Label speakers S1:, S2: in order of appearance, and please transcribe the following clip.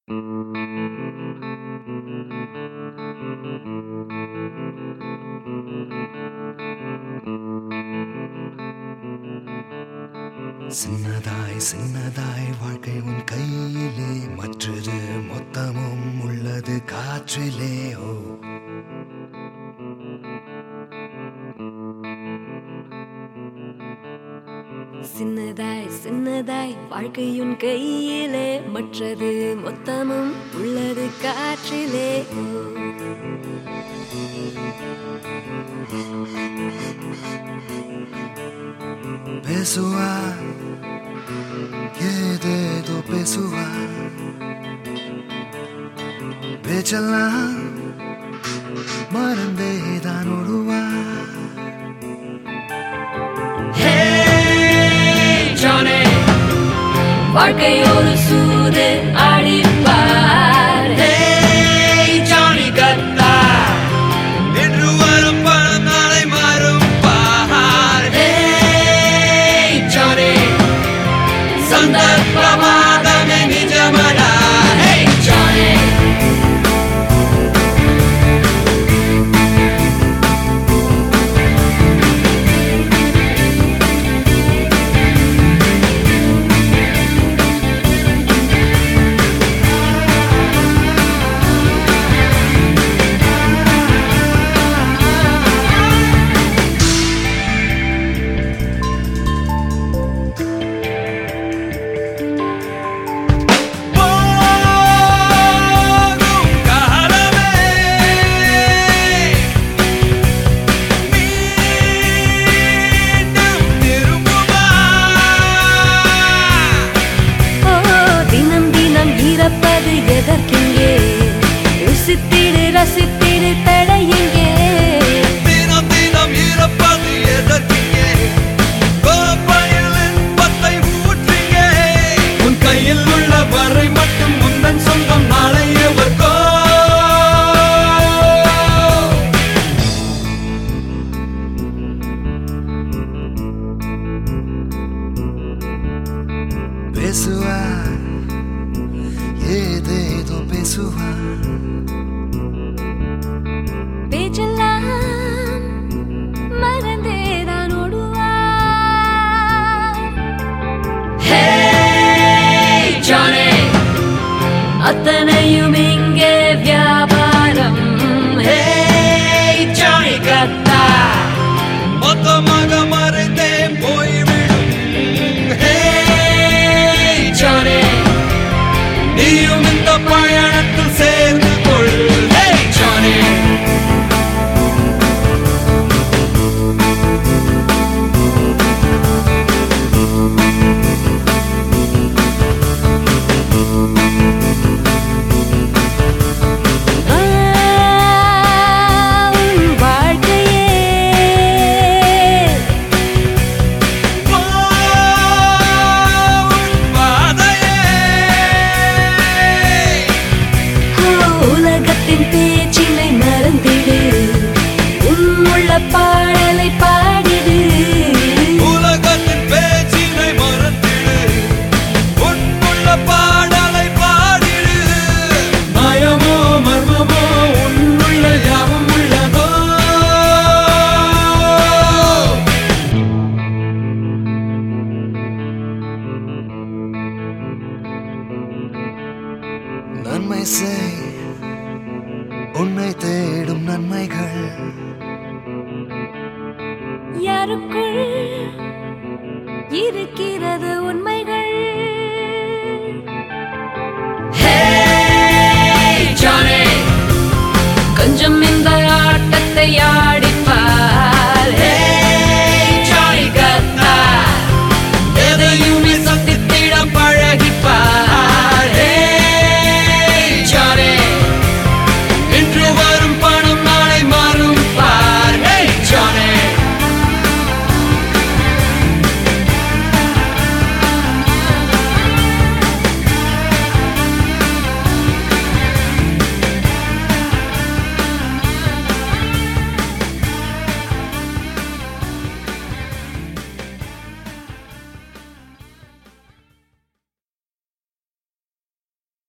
S1: சின்னதாய் சின்னதாய் வாழ்க்கை உன் கையிலே மற்றது மொத்தமும் உள்ளது காற்றிலே ஓ
S2: சின்னதாய் சின்னதாய் வாழ்க்கையுன் கையிலே மற்றது மொத்தமும் உள்ளது காற்றிலே ஓ.
S1: பேசுவா ஏதேதோ பேசுவா பேச்செல்லாம் மறந்தே தான் ஓடுவா
S2: வாழ்க்கை ஒரு சூது அடிப்பார்
S1: என்று வரும் பணம் நாளை மாறும் பார் சந்தர்ப்பமாகவே நிஜமடா போகும் காலமே மீண்டும் திரும்புமா
S2: ஓ தினம் தினம் இறப்பது எதற்கிங்கே ருசித்திடு ரசித்திடு தடையிங்கே
S1: தினம் தினம் இறப்பது எதற்கிங்கே கோப்பையில் இன்பத்தை ஊற்றுங்கே உன் கையில் உள்ள வரை மட்டும் முந்தன் சொந்தம் நாளை எவர்கோ பேசுவா ஏதேதோ பேசுவா
S2: பேச்செல்லாம் மறந்தேதான் ஓடுவார் அத்தனையும் இங்கே வியாபாரம் ஹே ஜானி கத்தா
S1: மொத்தமாக மறைந்தே போய்விடும் ஹே
S2: ஜானி
S1: நீயும் இந்த பயணத்தில் சேர்ந்து கொள் ஹே ஜானி
S2: ஆ, உன் வாழ்க்கையே
S1: வா, உன் பாதையே
S2: உலகத்தின் பேச்சினை மறந்திடு உன்னுள்ள பாடலை பாடிடு
S1: உலகத்தின் பேச்சினை மறந்திடு உன்னுள்ள பாடலை பாடிடு மயமோ மர்மமோ உன்னுள்ள யாவும் உள்ளதோ நன்மை செய் உன்னை தேடும் நன்மைகள்
S2: யாருக்குள் இருக்கிறது உண்மை